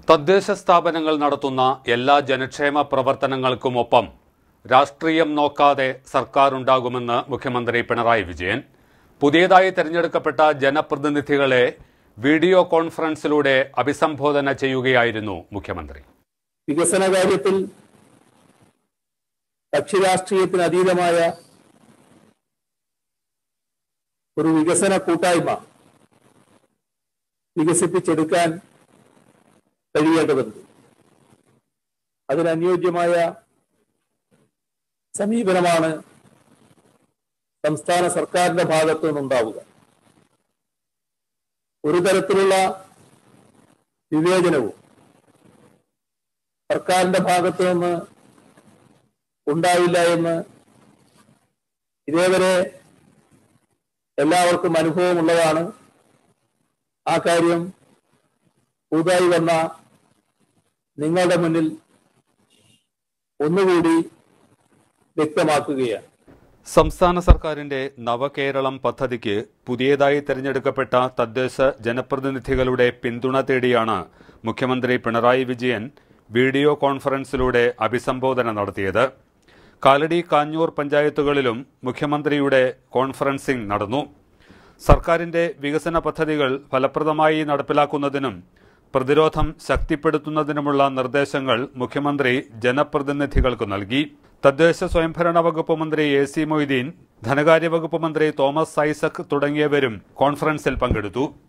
തദ്ദേശ സ്ഥാപനങ്ങൾ നടത്തുന്ന എല്ലാ ജനക്ഷേമ പ്രവർത്തനങ്ങൾക്കുമൊപ്പം രാഷ്ട്രീയം നോക്കാതെ സർക്കാർ ഉണ്ടാകുമെന്ന് മുഖ്യമന്ത്രി പിണറായി വിജയൻ പുതിയതായി തെരഞ്ഞെടുക്കപ്പെട്ട ജനപ്രതിനിധികളെ വീഡിയോ കോൺഫറൻസിലൂടെ അഭിസംബോധന ചെയ്യുകയായിരുന്നു മുഖ്യമന്ത്രി വികസന കാര്യത്തിൽ കക്ഷി രാഷ്ട്രീയത്തിന് അതീതമായ ഒരു വികസന കൂട്ടായ്മ വികസിപ്പിച്ചെടുക്കാൻ കഴിയേണ്ടതുണ്ട് അതിനനുയോജ്യമായ സമീപനമാണ് സംസ്ഥാന സർക്കാരിന്റെ ഭാഗത്തു നിന്നുണ്ടാവുക ഒരു തരത്തിലുള്ള വിവേചനവും സർക്കാരിന്റെ ഭാഗത്തു നിന്ന് ഉണ്ടാവില്ല എന്ന് ഇതേവരെ എല്ലാവർക്കും അനുഭവമുള്ളതാണ് ആ കാര്യം പുതുതായി വന്ന നിങ്ങളുടെ മുന്നിൽ ഒന്നുകൂടി വ്യക്തമാക്കുകയാണ് സംസ്ഥാന സർക്കാരിന്റെ നവകേരളം പദ്ധതിക്ക് പുതിയതായി തെരഞ്ഞെടുക്കപ്പെട്ട തദ്ദേശ ജനപ്രതിനിധികളുടെ പിന്തുണ തേടിയാണ് മുഖ്യമന്ത്രി പിണറായി വിജയൻ വീഡിയോ കോൺഫറൻസിലൂടെ അഭിസംബോധന നടത്തിയത് കാലടി കാഞ്ഞൂർ പഞ്ചായത്തുകളിലും മുഖ്യമന്ത്രിയുടെ കോൺഫറൻസിംഗ് നടന്നു സർക്കാരിന്റെ വികസന പദ്ധതികൾ ഫലപ്രദമായി നടപ്പിലാക്കുന്നതിനും പ്രതിരോധം ശക്തിപ്പെടുത്തുന്നതിനുമുള്ള നിർദ്ദേശങ്ങൾ മുഖ്യമന്ത്രി ജനപ്രതിനിധികൾക്ക് നൽകി തദ്ദേശ സ്വയംഭരണ വകുപ്പ് മന്ത്രി എ സി മൊയ്തീൻ ധനകാര്യ വകുപ്പ് മന്ത്രി തോമസ് ഐസക് തുടങ്ങിയവരും കോൺഫറൻസിൽ പങ്കെടുത്തു